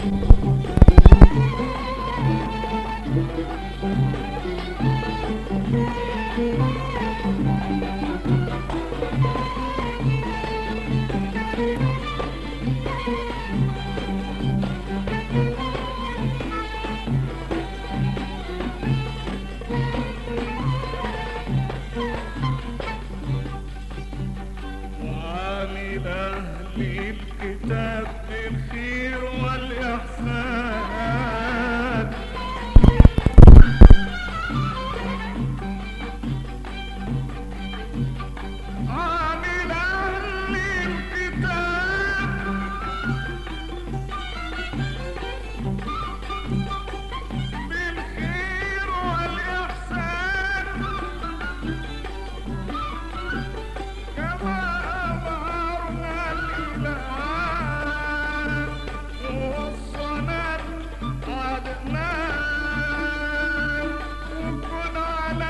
وعامل أهل الكتاب بالخير والإحسان عامل أهل الكتاب بالخير والإحسان كما أمرنا الإله ووصنا عدنان وكن على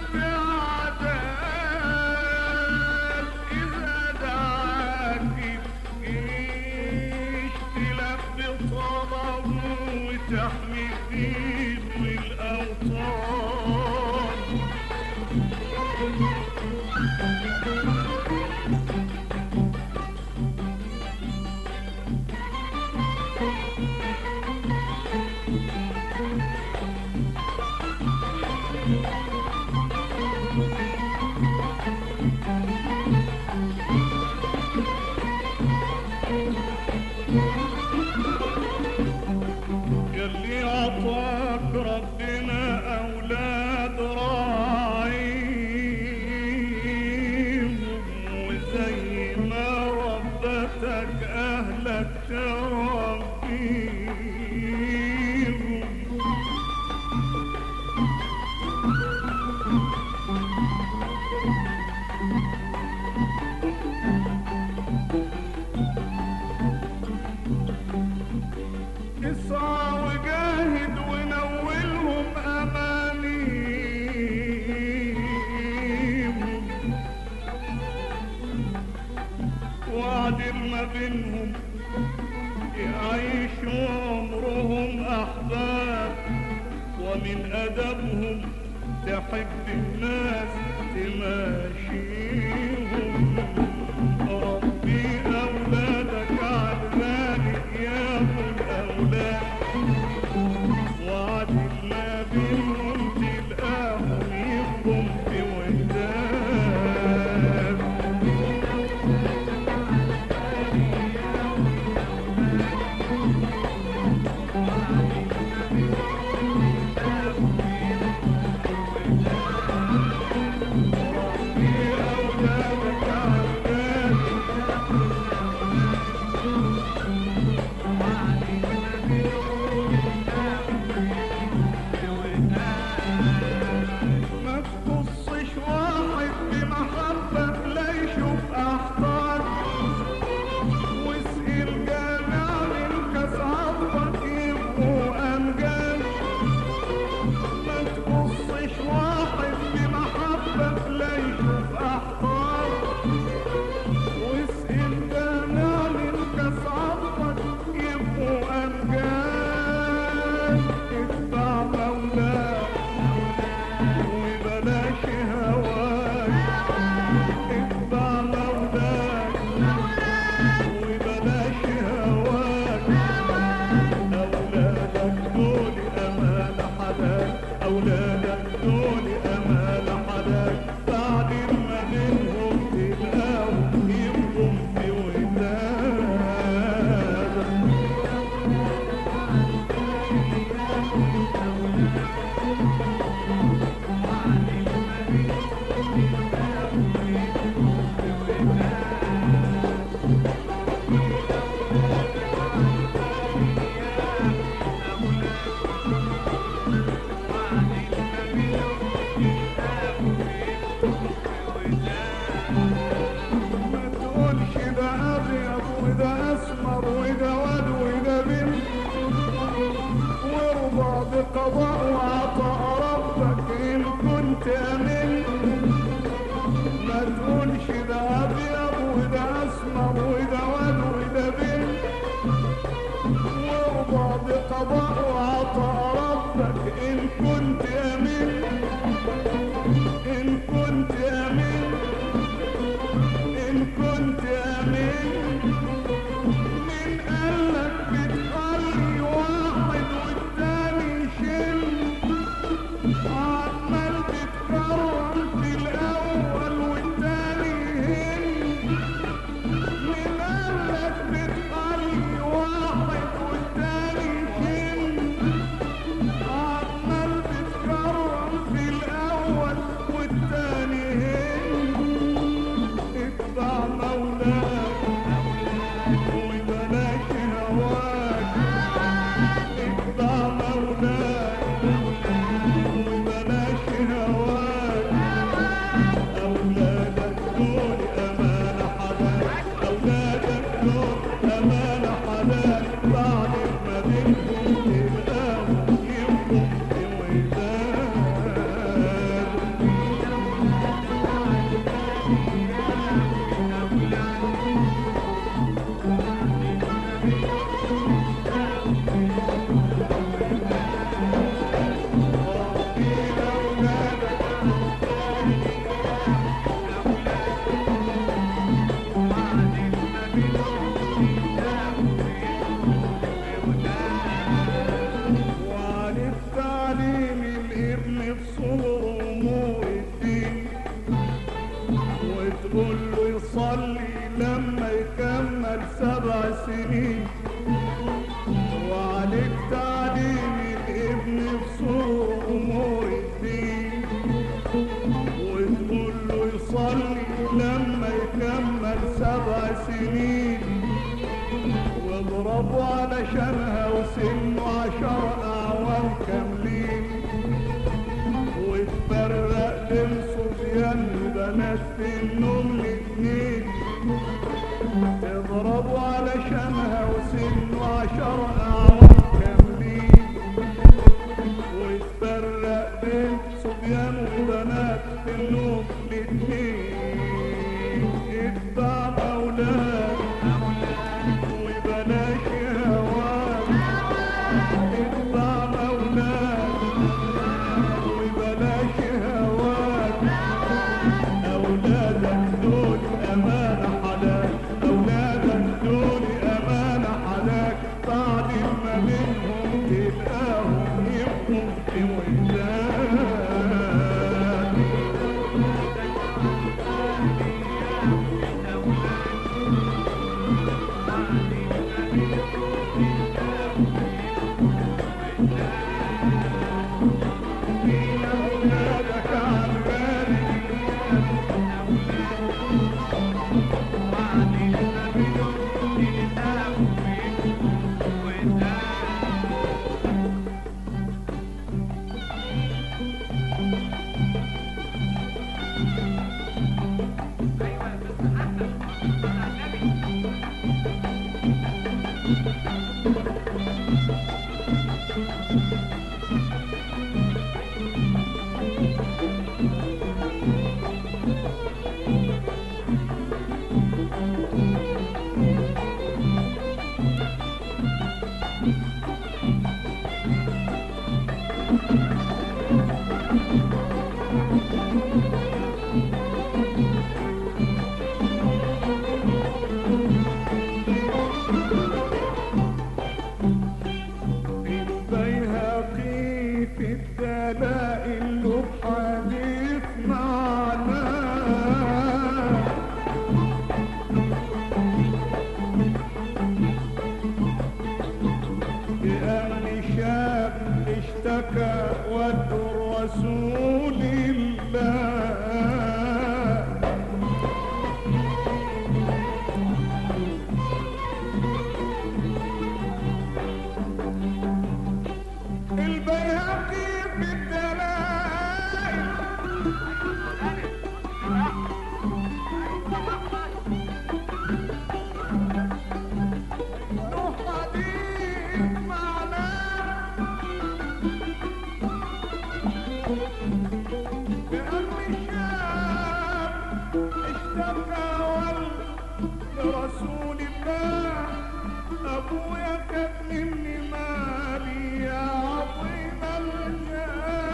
استعداد إذا دعاك الجيش تلبي طلبه وتحمي فيه الأوطان يلي عطاك ربنا أولاد راعيهم وزي ما ربتك أهلك تربيهم اسعى وجاهد ونولهم امانيهم واعدل ما بينهم يعيشوا عمرهم احباب ومن ادبهم تحب الناس تماشيهم ربي اولادك على ذلك يا ابو الاولاد وعدل ما بينهم تلقاهم يفضم في وداد ما تقصش واحد بمحبة لا يشوف أحقاد واسقي الجامع من كاس عطفك يبقوا أمجاد ما تقصش واحد بمحبة لا يشوف أحقاد واسقي الجامع من كاس عطفك يبقوا أمجاد اتبع مولاك وبلاش هواك اتبع مولاك وبلاش هواك أولادك دول أمال حداك أولادك دول أمال حداك بعد ما بينهم تلقاهم يبقوا في ودادك ما تقولش ده ابيض وده اسمر وده واد وده بنت وارضى بقضاء وعطاء ربك ان كنت امن ما تقولش ده ابيض وده اسمر وده واد وده بنت وارضى أولاد بعد ما بينهم تلقاهم يبقوا وداد وعن التعليم الابن في صغر امور الدين وتقول له يصلي لما يكمل سبع سنين وعليك تعليم الابن في صغر امور الدين وتقول له يصلي لما يكمل سبع سنين واضربوا علشانها وسنه عشر اعوام كاملين وتفرق بين صبيان وبنات في النوم الاتنين تضربوا علشانها وسنه عشر اعوام كاملين وتفرق بين صبيان وبنات في النوم الاتنين اتبع اولاد وبلاش هواك اتبع اولاد وبلاش هواك اولادك دول امانه حلاك اولادك دول امانه حلاك بعد ما منهم تلقاهم يبقوا في وداد أولادك عن بالي البيهقي في الدلائل له حديث معناه بأن شاب اشتكى ودوا رسول الله البيهقي في الدلائل له حديث معناه بأن شاب اشتكى ولد لرسول الله أبويا كان مني مالي يا عظيم الجاه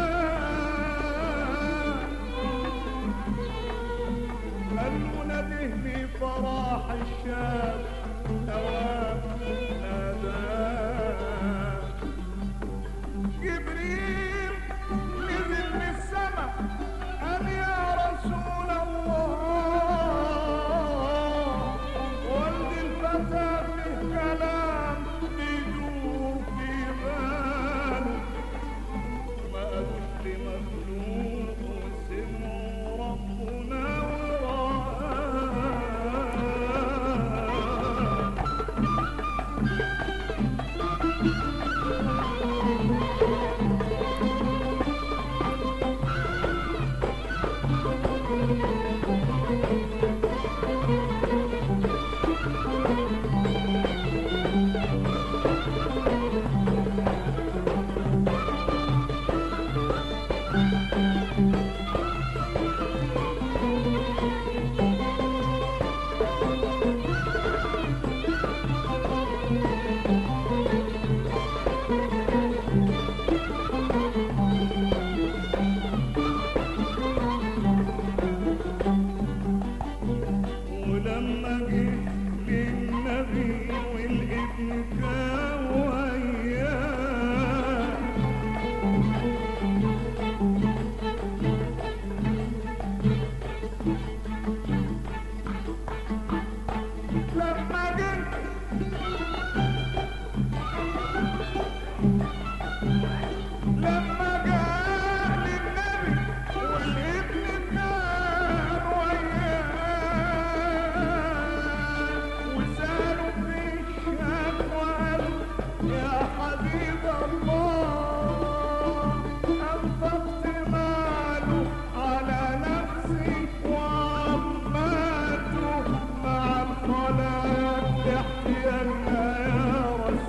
المنده لي فراح الشاب أوام ناداه جبريل نزل من السماء قال يا رسول الله والد الفتى فيه كلام بيدور في باله ما قالوش لمخلوق وسمعوا ربنا وراه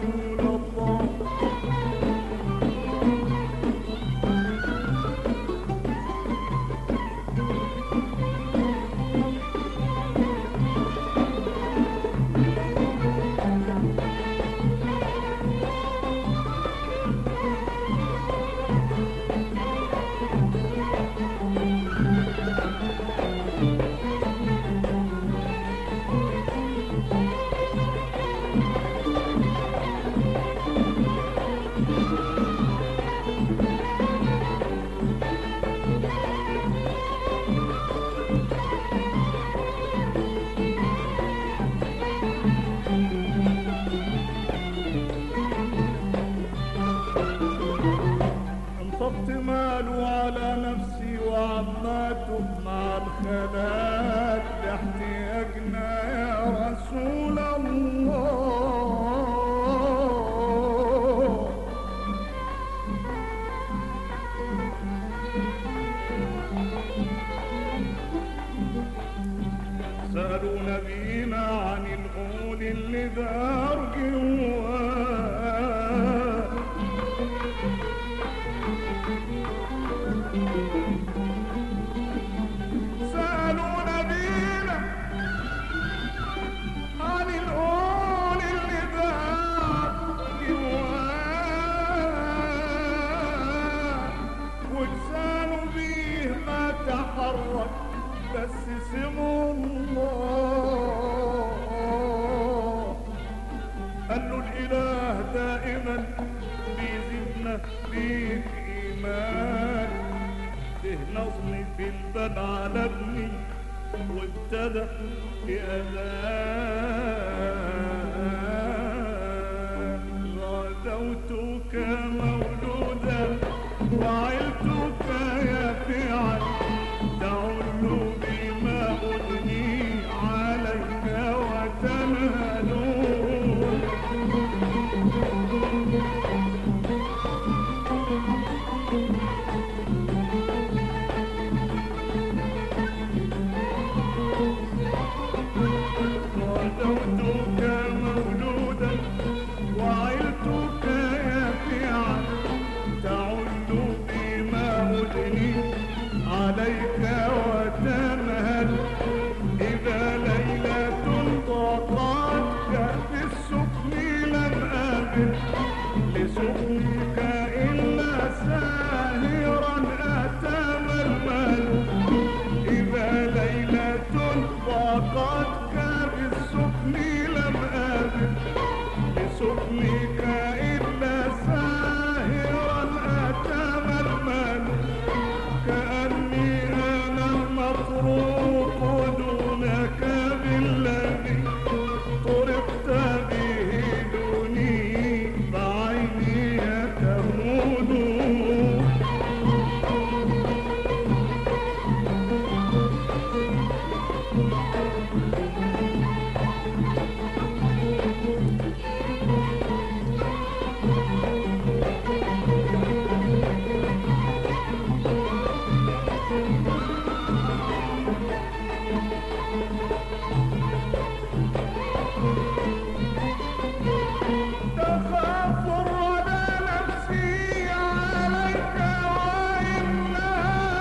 رسول الله انفقت ماله على نفسي وعماته مع الخلات لاحتياجنا يا رسول الله سألوا نبينا عن الغول اللي دار جواه سألوا نبينا عن الأول اللي ذاب جواه ولسانه بيه ما تحرك بس سموا الله قال له الإله دائما بيزيدنا بيك إيمان ده نظمي في البال على ابني وابتدى بأذان غدوتك مولودا وعلتك يافعا تعل بما أدني عليك وتنهلون ولدتك مولودا وعلتك يافعا تعل بما أدني عليك وتنهل إذا ليلة ضاقتك في السكن لم أبد لسكنك إلا ساهرا أتململ إذا ليلة ضاقتك بالسكن لم أبد لسكنك إلا ساهرا أتململ كأني أنا المطروق دونك بالذي طرقت به دوني فعيني تمود تخاف الردى نفسي عليك وإنا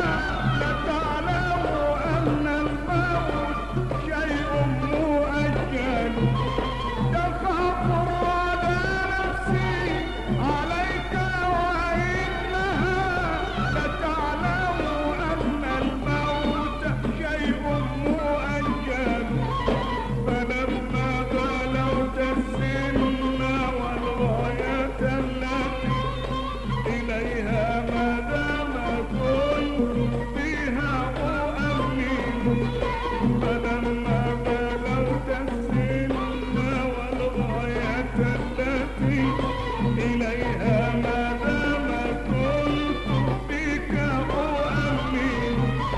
لتعلم أن الموت شيء مؤجل تخاف الردى نفسي عليك وإنها لتعلم أن الموت شيء مؤجل فلما بلغت السن والغاية التي إليها ما دام كنت فيها أؤمن فلما بلغت السن والغاية التي إليها ما دام كنت بك أؤمن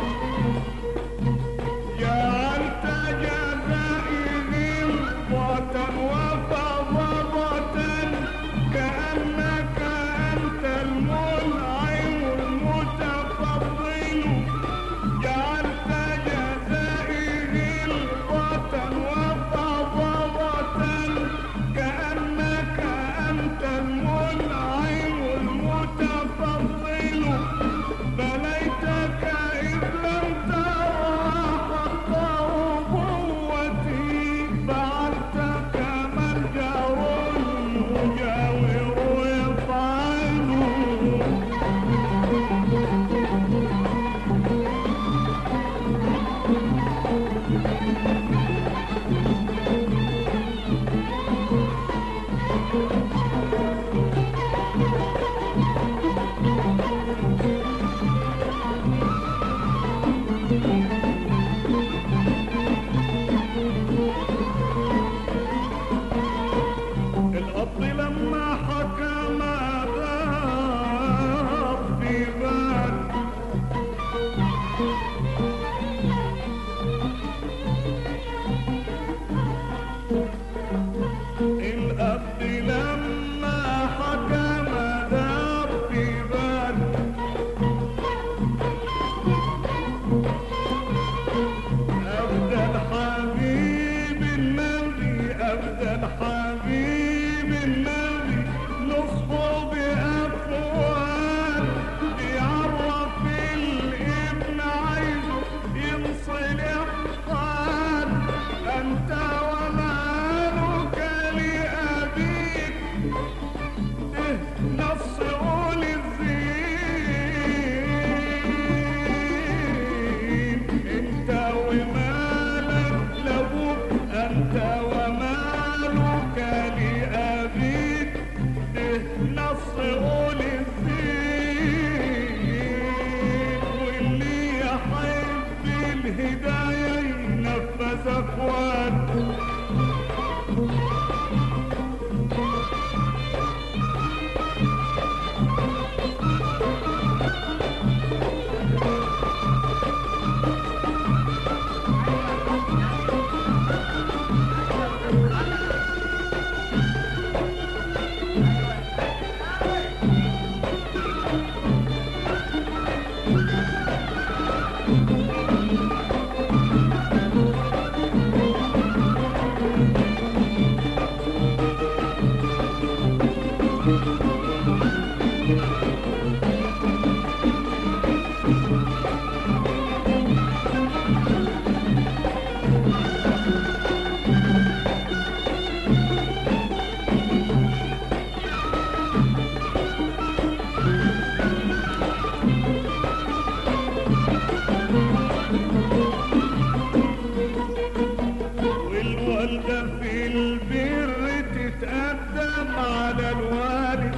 جعلت جزائي غلظة وفضضة كأنك أنت المنعم المتفضل جعلت جزائي غلظة وفضضة كأنك النبي نصحه بأقوال بيعرف الابن عايزه ينصلح قال أنت ومالك لأبيك ده نص قول الزين انت ومالك لابوك انت ومالك لأبيك ده نص قول الزين واللي يحب الهداية ينفذ اخواته والوالدة في البر تتقدم على الوالد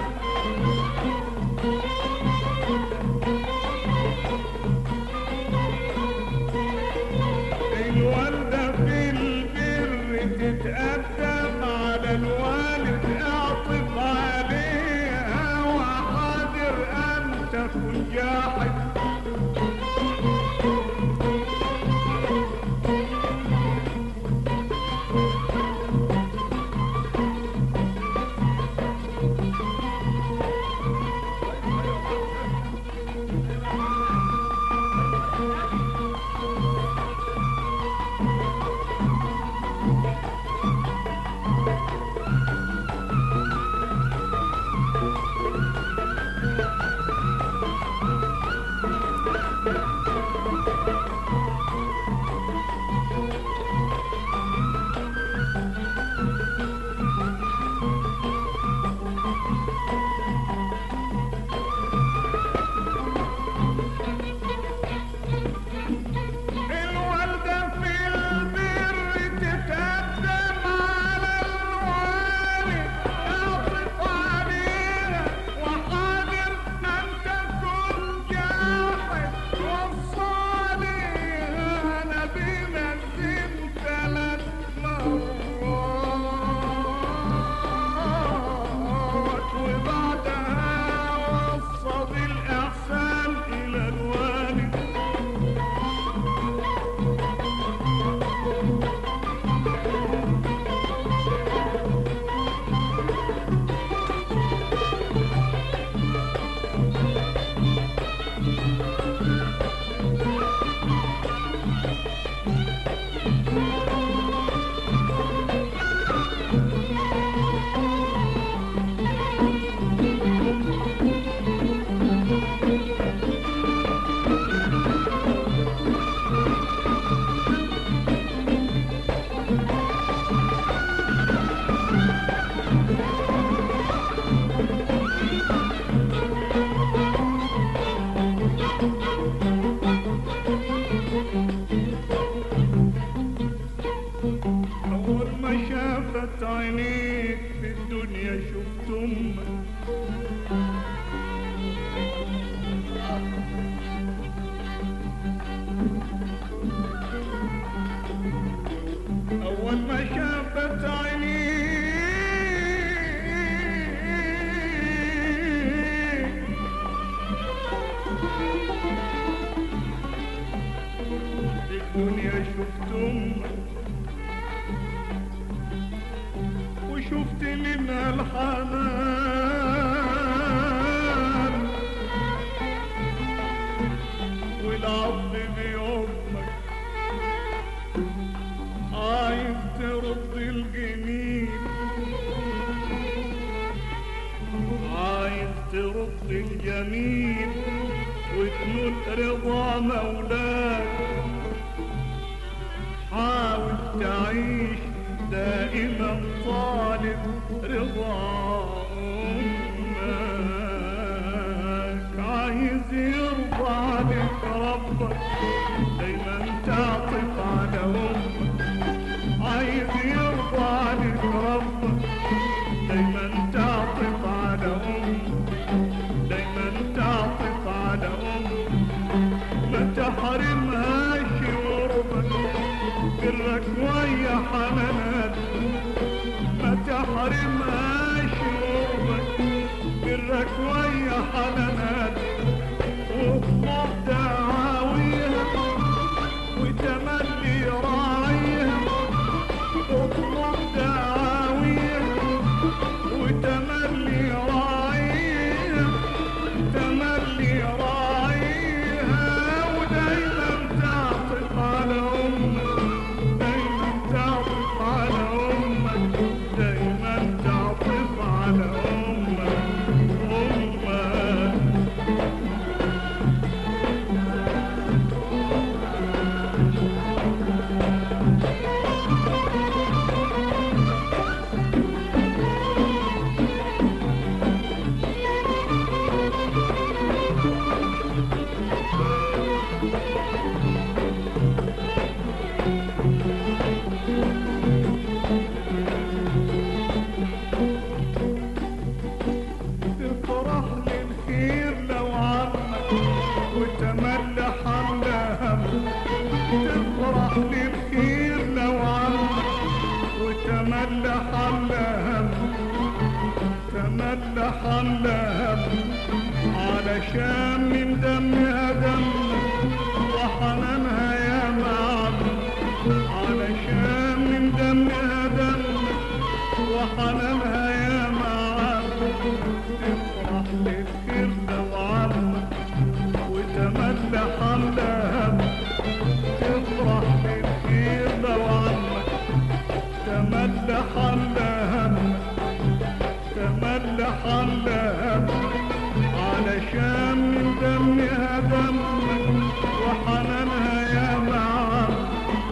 الوالدة في البر تتقدم على الوالد اعطف عليها وحاضر ان تكون جاحد الوالدة في البر تتقدم على الوالد اعطف عليها وحاضر ان تكون جاحد وصالها نبينا الزين ثلاث مرات وبعدها وصى بالإحسان إلى الوالد أول ما شافت عينيك في الدنيا شفت أمك أول ما شافت عينيك في الدنيا شفت أمك وشفت منها الحنان والعطف بيومك عايز ترد الجميل ترد الجميل وتنول رضا مولاك حاول تعيش دائما طالب رضا أمك عايز يرضى عليك ربك دايما تعطف على أمك عايز يرضى عليك ربك دايما تعطف على أمك دايما تعطف على أمك ما تحرمهاش قربك برك ويا حنانات ما تحرمهاش قربك برك ويا حنانات واطلب دعاويها وتملي راعيها اطلب دعاويها وتملي راعيها تملي راعيها ودايما تعطف على امك دايما تعطف على امك دايما تعطف على امك امك تفرح للخير لو عمك وتملى حمل همك تفرح للخير لو عمك وتملى حمل همك تملى حمل همك علشان من دمها دمك وحنانها يا معبد علشان من دمها دمك وحنانها يا معبد تفرح للخير لو عمك وتملى حمل همك تفرح للخير لو عمك تملى حمل همك تملى حمل همك علشان من دمها دمك وحنانها يا معبد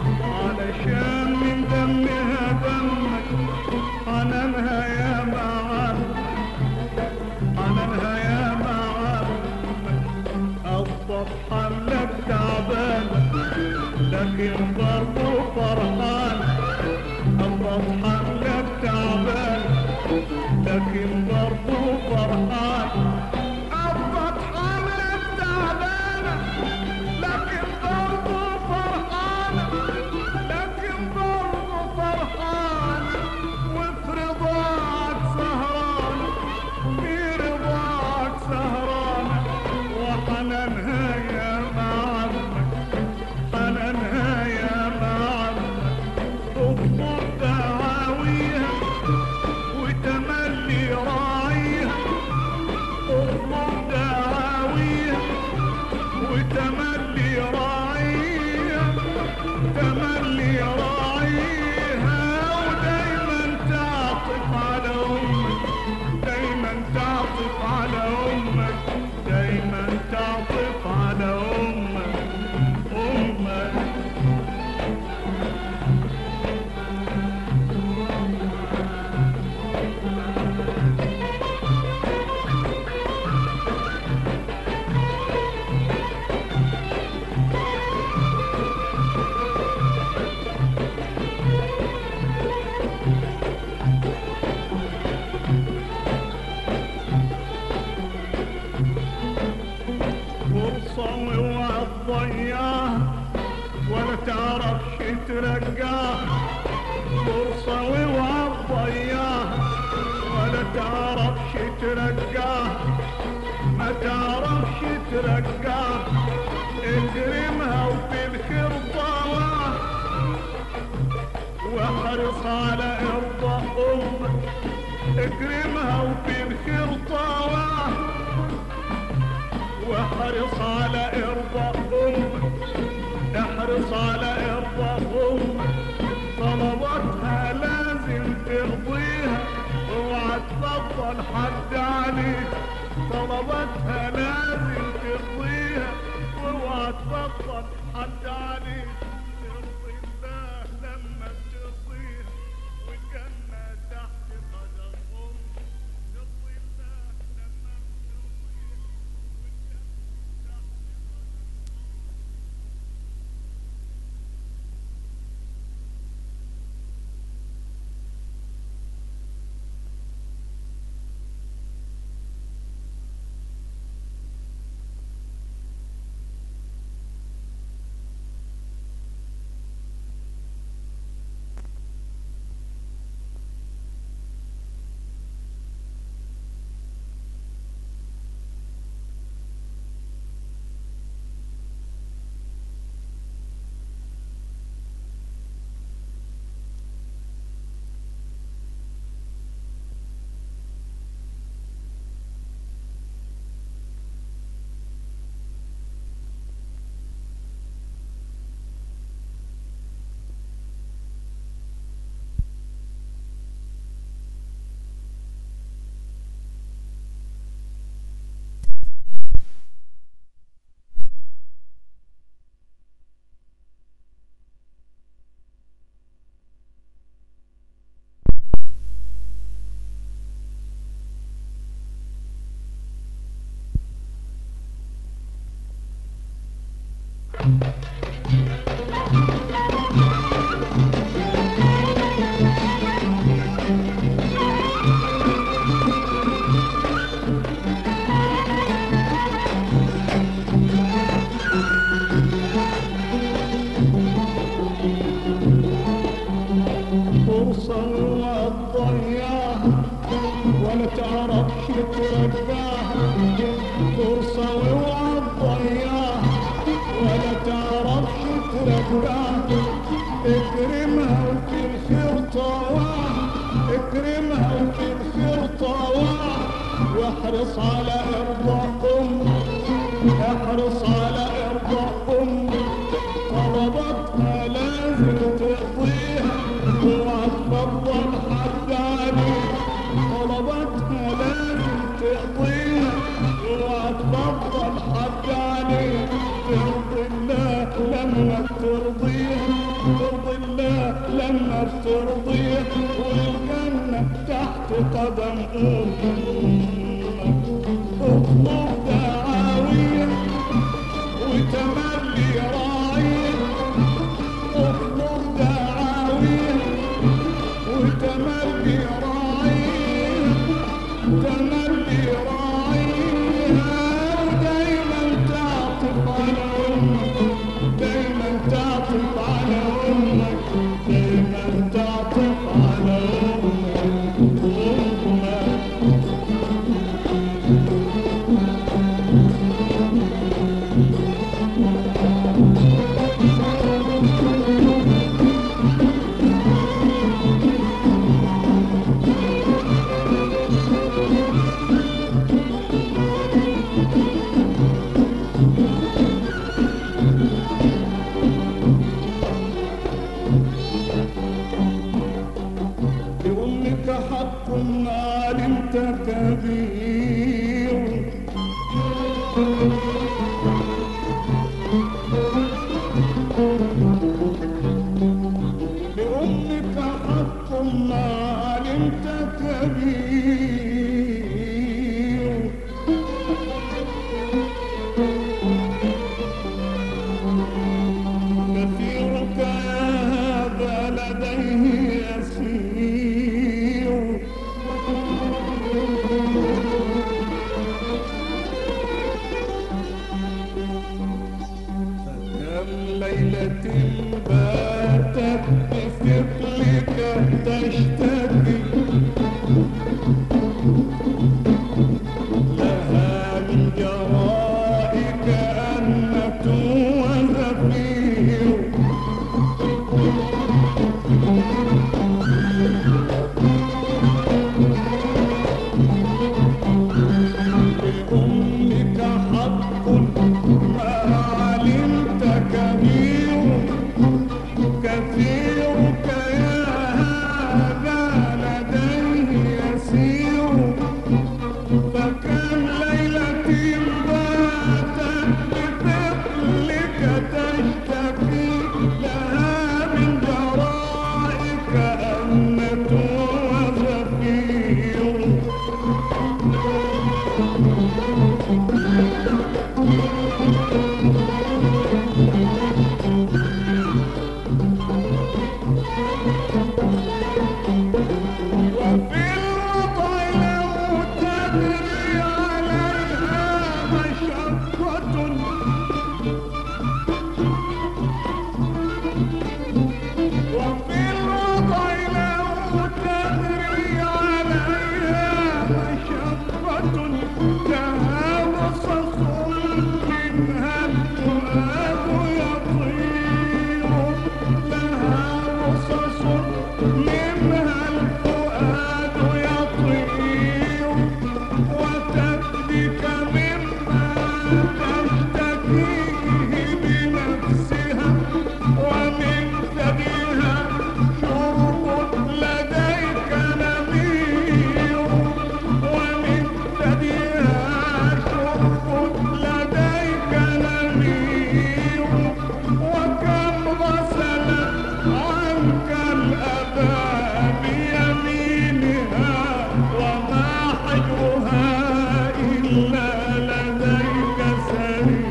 علشان من دمها دمك حنانها يا معبد حنانها يا معبد أفضل حملك تعبان لكن برضو فرحان أفضل حملك تعبان لكن برضو فرحان أفضل حملك تعبان لكن برضو فرحان لكن برضو فرحان وفي رضاك سهران في رضاك سهران وحنانها يا معمك حنانها يا معمك اطلب دعاويها وتملي راعيها اطلب دعاويها وتملي راعيها تملي راعيها ودايما تعطف على امك دايما تعطف على امك دايما تعطف على امك امك فرصة واوعى تضيعها ولا تعرفش ترجعها فرصة واوعى تضيعها ولا تعرفش ترجعها ما تعرفش ترجعها اكرمها وفي الخير طوعها واحرص على ارضاء امك اكرمها وفي الخير طوعها واحرص على ارضاء امك احرص على ارضاء امك طلباتها لازم ترضيها اوعى تفضل حد عليك طلباتها لازم ترضيها واوعى تبطل حد عليك ترضي الله لما ترضيها والجنة تحت قدم أمك ترضي الله لما ترضيها والجنة تحت قدم فرصة ما تضيعها ولا تعرفش ترجعها فرصة واوعى تضيعها ولا تعرفش ترجعها اكرمها وتغفر طواها اكرمها وتغفر طواها واحرص على ارضاء امك احرص على ارضاء امك طلباتها لازم تقضيها اوعى تفضل حد عليك طلباتها لازم تقضيها اوعى تفضل حد عليك ترضي الله لما ترضيها ترضي الله لما بترضيها والجنة تحت قدم امك اطلب دعاويها وتملي راعيها اطلب دعاويها وتملي راعيها تملي راعيها ودايما تعطف على امك دايما تعطف على امك دايما تعطف على امك امك لأمك حق ما علمت كبير لأمك حق ما علمت كبير كثيرك هذا لديه يسير تدري عليها مشقة وفي الوضع لو تدري عليها مشقة لها مصص منها الفؤاد يطير لها مصص منها الفؤاد يطير وتبكيك مما تشتكيه بنفسها ومن ثديها شرب لديك نمير ومن ثديها شرب لديك نمير وكم غسلت عنك الأذى بيمينها وما حجرها إلا لديك سرير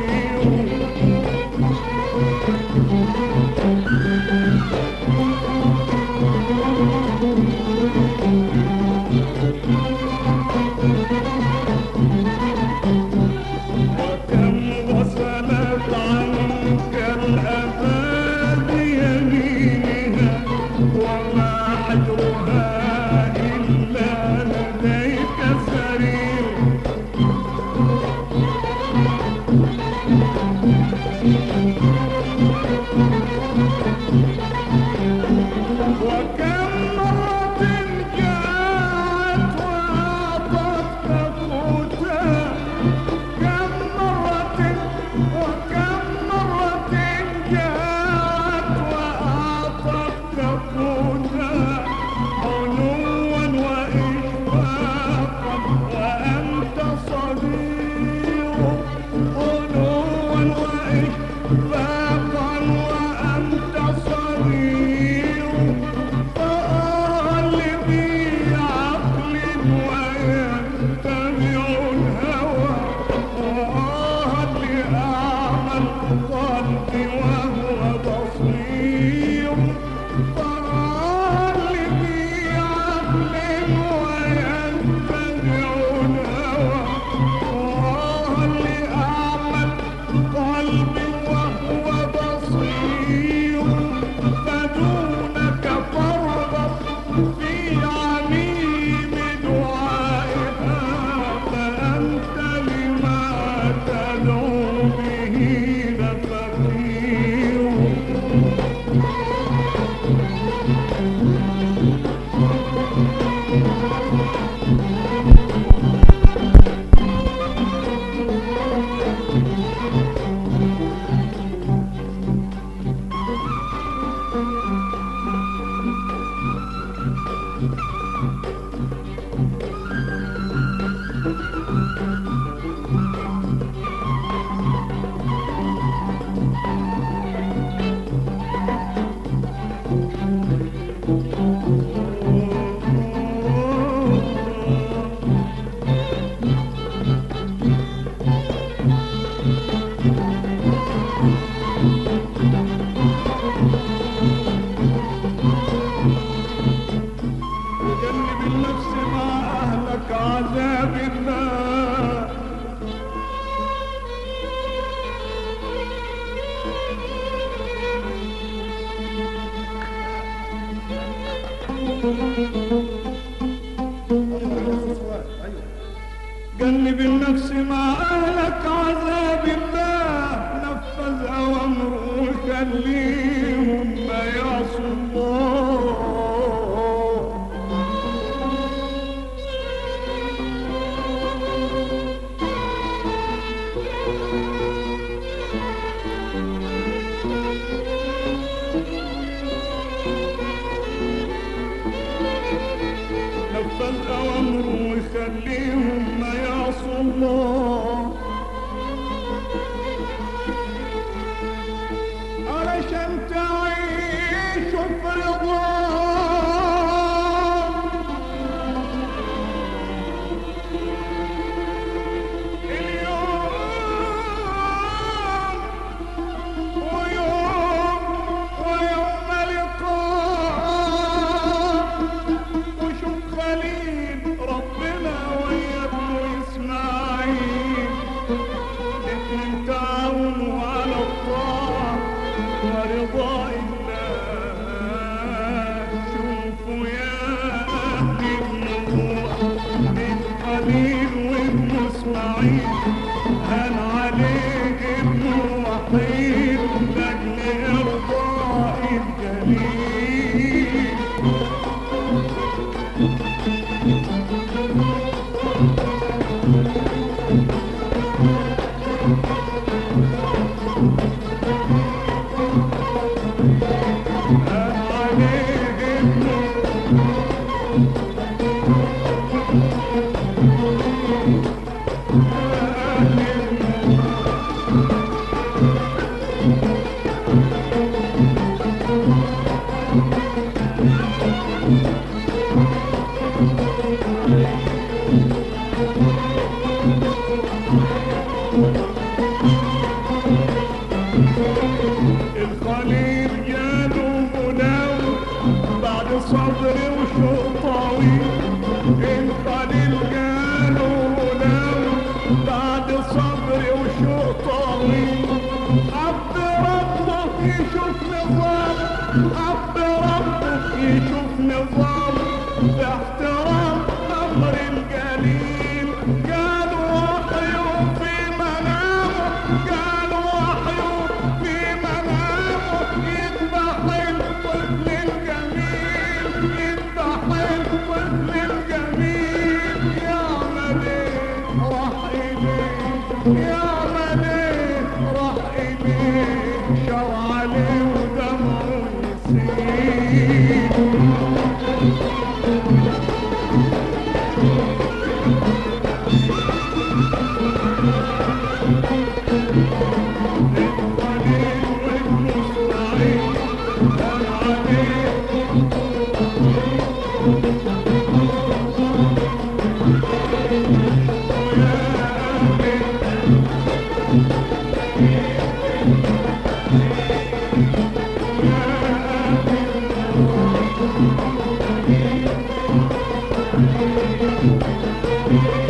وكم غسلت عنك الأذى بيمينها وما حجرها إلا لديك سرير وكم مرة جاءت وأعطتك قوتا كم مرة وكم مرة جاءت وأعطتك قوتا علوا وإشفاقا وأنت صغير علوا وإشفاقا وأنت صغير فآل ذي عقل ويتبع الهوى وآل لأعمى القلب وهو بصير فآل ذي عقل ويتبع الهوى وآل لأعمى القلب وهو بصير فدونك فارغب في عميم دعائها فأنت لما تدعو به لفقير وجنب النفس مع أهلك عذاب النار جنب النفس مع أهلك عذاب الله نفذ أوامره وخليهم ما يعصوا الله نفذ أوامره ويخليهم ما يعصوا الله علشان تعيش في رضاه اليوم ويوم ويوم لقاء وشوف خليل ربنا وياه اسماعيل هان عليه ابنه وحيد لاجل ارضاء الجليل هان عليه ابنه الخليل جاله غلام بعد صبر وشوق طويل الخليل جاله غلام بعد صبر وشوق طويل حب ربه يشوف نظام حب ربه يشوف نظام باحترام امر الجليل قال وحيه في منامه قال وحيه في منامه يذبح الطفل الجميل يذبح الطفل الجميل يا ملك راح إليه يا ملك راح إليه شر عليه ودمعه يسيل الخليل وابن اسماعيل كان عليه Thank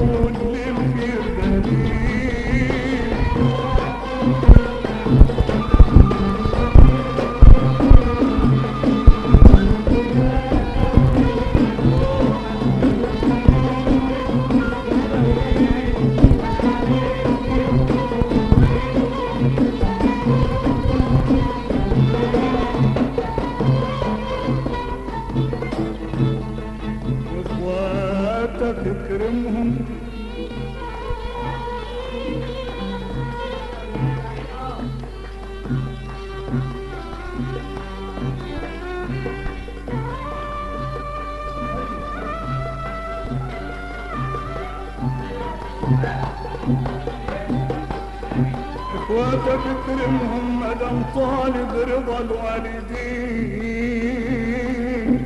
كل الخير دليل واخواتك اكرمهم اخواتك اكرمهم مدام طالب رضا الوالدين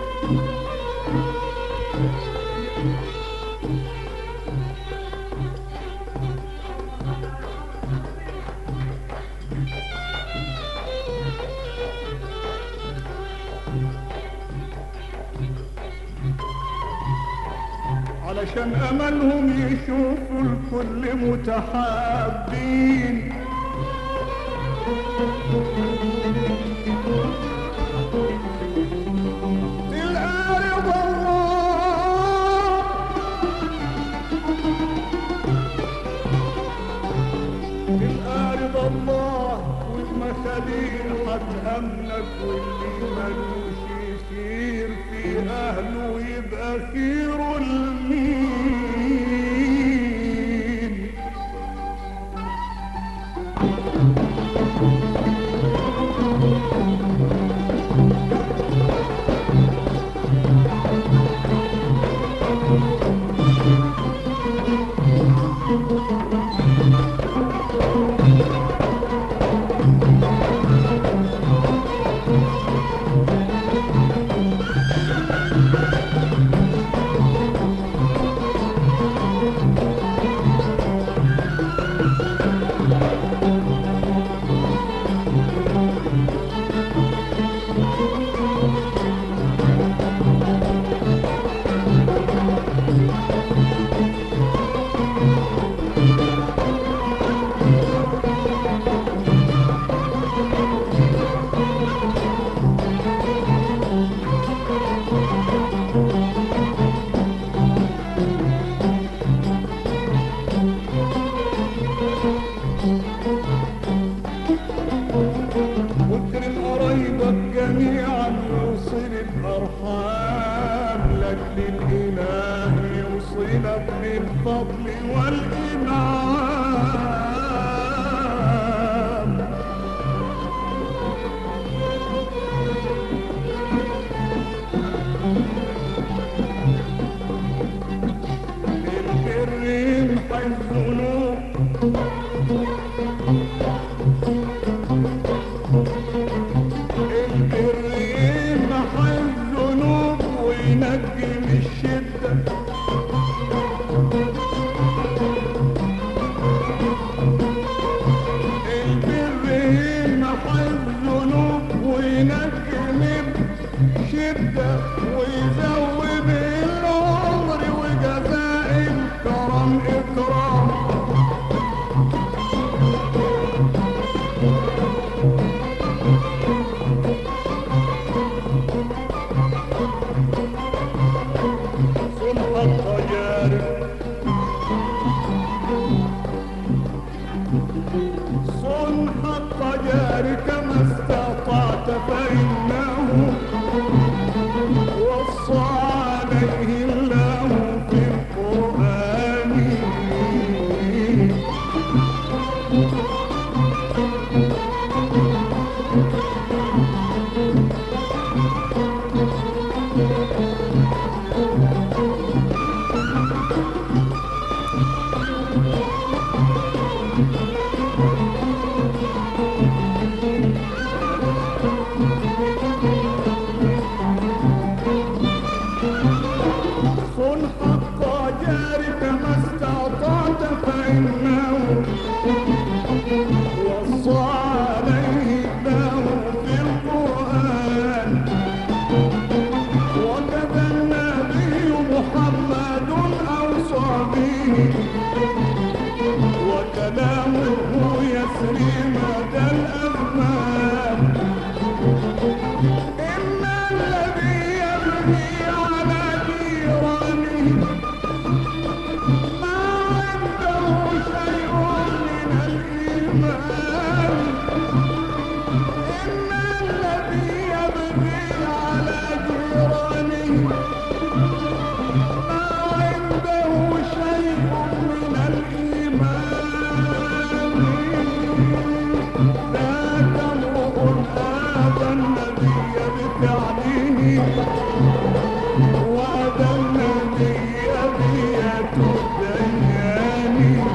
علشان املهم يشوفوا الكل متحابين تلقى رضا الله تلقى رضا الله والمخاليق هتأمنك واللي ملوش يسير في أهله يبقى خير المين واكرم قرايبك جميعا يوصل الارحام لك للاله يوصلك بالفضل والانعام للبر يمحي الذنوب البر يمحي الذنوب وينجي من الشدة البر يمحي الذنوب وينجي من شدة ويزود العمر وجزاء الكرم إكرام صلح التجارب صلح التجارب كما استطعت فإنه وصى عليه الله في القرآن صلح التجارب كما استطعت فإنه وصى عليه الله في القرآن وكذا النبي محمد أوصى به جيرانه وكلامه يسري مدى الأزمان إن الذي يبغي على جيرانه ما عنده شيء من الإيمان إن الذي يبغي على جيرانه ما عنده شيء من الإيمان ذاك امرؤ آذى النبي بفعله وأذى النبي بيد الديان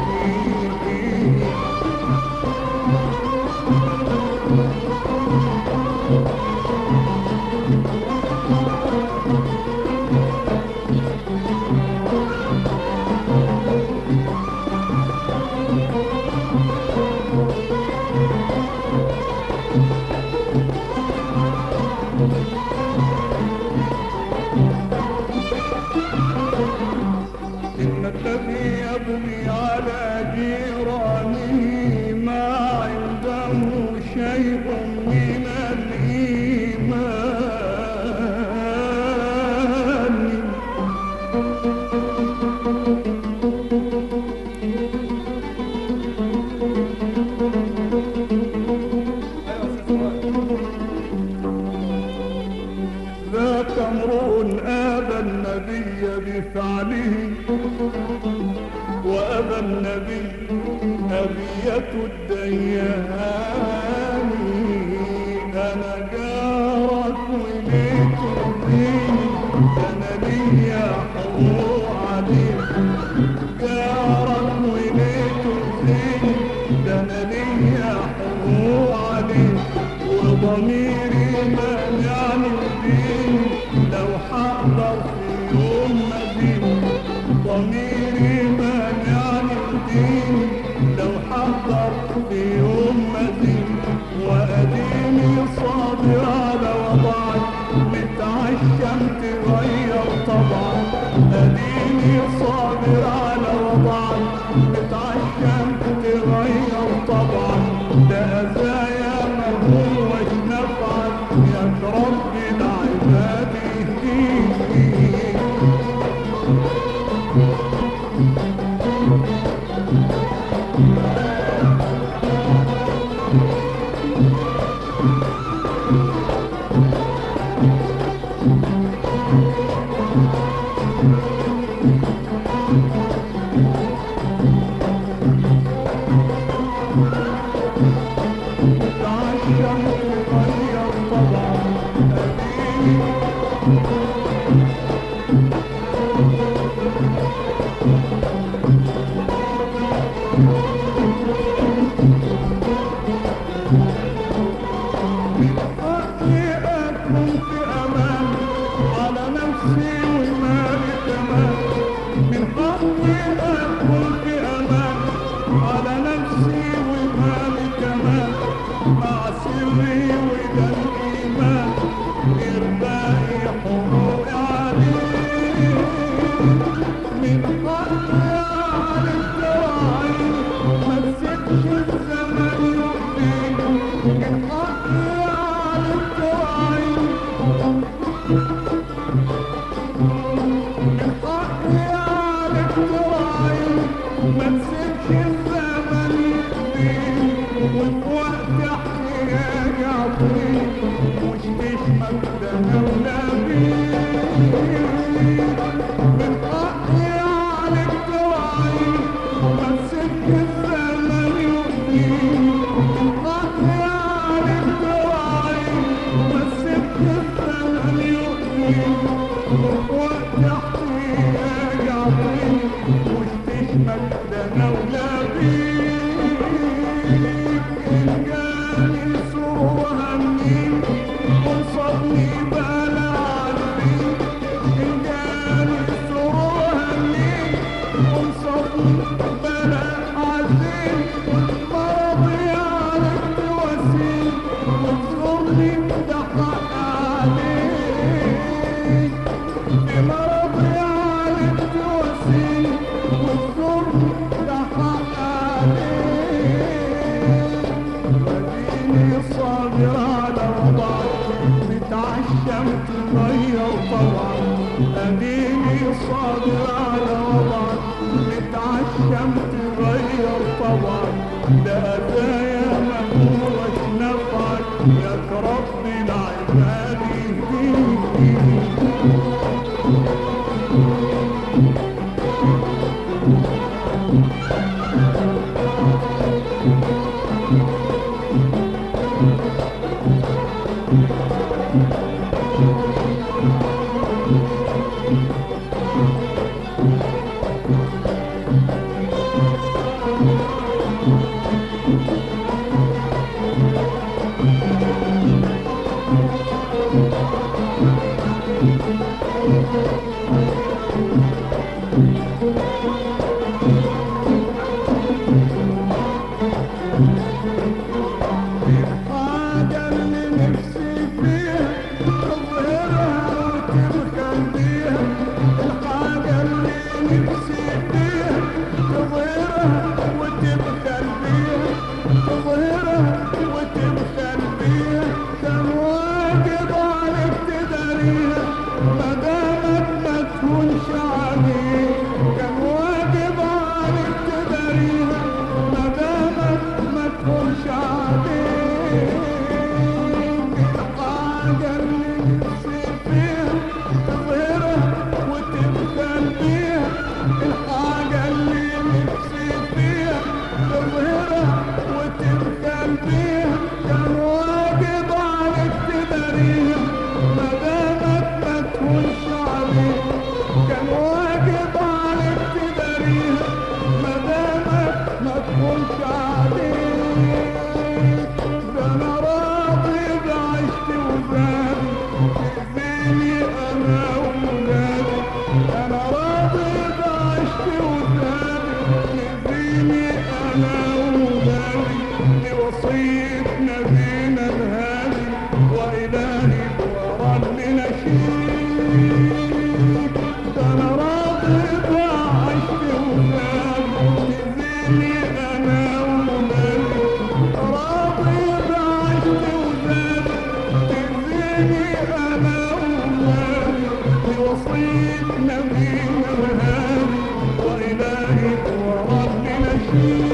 إن الذي يبني على جيرانه ما عنده شيء من الإيمان ذاك امرؤ آذى النبي بفعله وأبى النبي أبية الديان أنا جارك وليت الدين أنا ليا حقوق عليك جارك وليت الدين ده أنا ليا حقوق عليك وضميري مانعني الدين لو حقدر في يوم مدين ضميري مانعني الدين لو حقدر في يوم مدين وأديني صابر على وضعك متعشم تغير طبعك أديني صابر على وضعك متعشم تغير طبعك ده أذايا ما هوش نفعك يا رب العباد فيك تعشم تغير طبعك أديني حقي أكون في أمان على نفسي ومالي كمان من حقي أكون في أمان على نفسي ومالي كمان مع سري وده الإيمان إرضائي حقوقي عليه من حقي على الدراعي ما تسيبش الزمن يؤذيني من حقي على الدراعي من حقي على الدراعي ما تسيبش الزمن يؤذيني وفي وقت احتياجي اعطيك مش تشمك ده انا ونبيك من حقي على الدراعي ما تسيبش الزمن يؤذيني من حقي على الدراعي ما تسيبش الزمن يؤذيني وفي وقت احتياجي اعطيك مش تشمك ده انا ونبيك إن جاني سوء همي وصلني بلا عندي إن جاني سوء همي وصلني بلا عزيز مرضي عليك وسيل وتزورني ده حق عليك مرضي عليك وسيل عشان تغير طبعك ده هدايا مهوش نفعك يا رب العباد يهديك الحاجة اللي نفسي فيها تظهرها وتبخل بيها الحاجة اللي نفسي فيها تظهرها وتبخل بيها تظهرها وتبخل بيها كان واجب عليك تداريها ما دامت ما تهونش عليك كان واجب عليك تداريها ما دامت ما تهونش عليك الحاجة اللي نفسي فيها تظهرها وتبخل بيها الحاجة اللي نفسي فيها تظهرها وتبخل بيها كان واجب عليك تداريها ما دامت ما تهونش عليك كان واجب عليك تداريها ما دامت ما تهونش عليك ده انا راضي بعشت وزادي تأذيني انا وولادي انا راضي بعشت وزادي تأذيني انا وولادي لوصية نبينا الهادي والهي ورا اللي نشيد ده انا راضي بعشت وزادي تأذيني انا وولادي راضي بعشت وزادي تأذيني انا وولادي لوصية نبينا الهادي والهي ورا اللي نشيد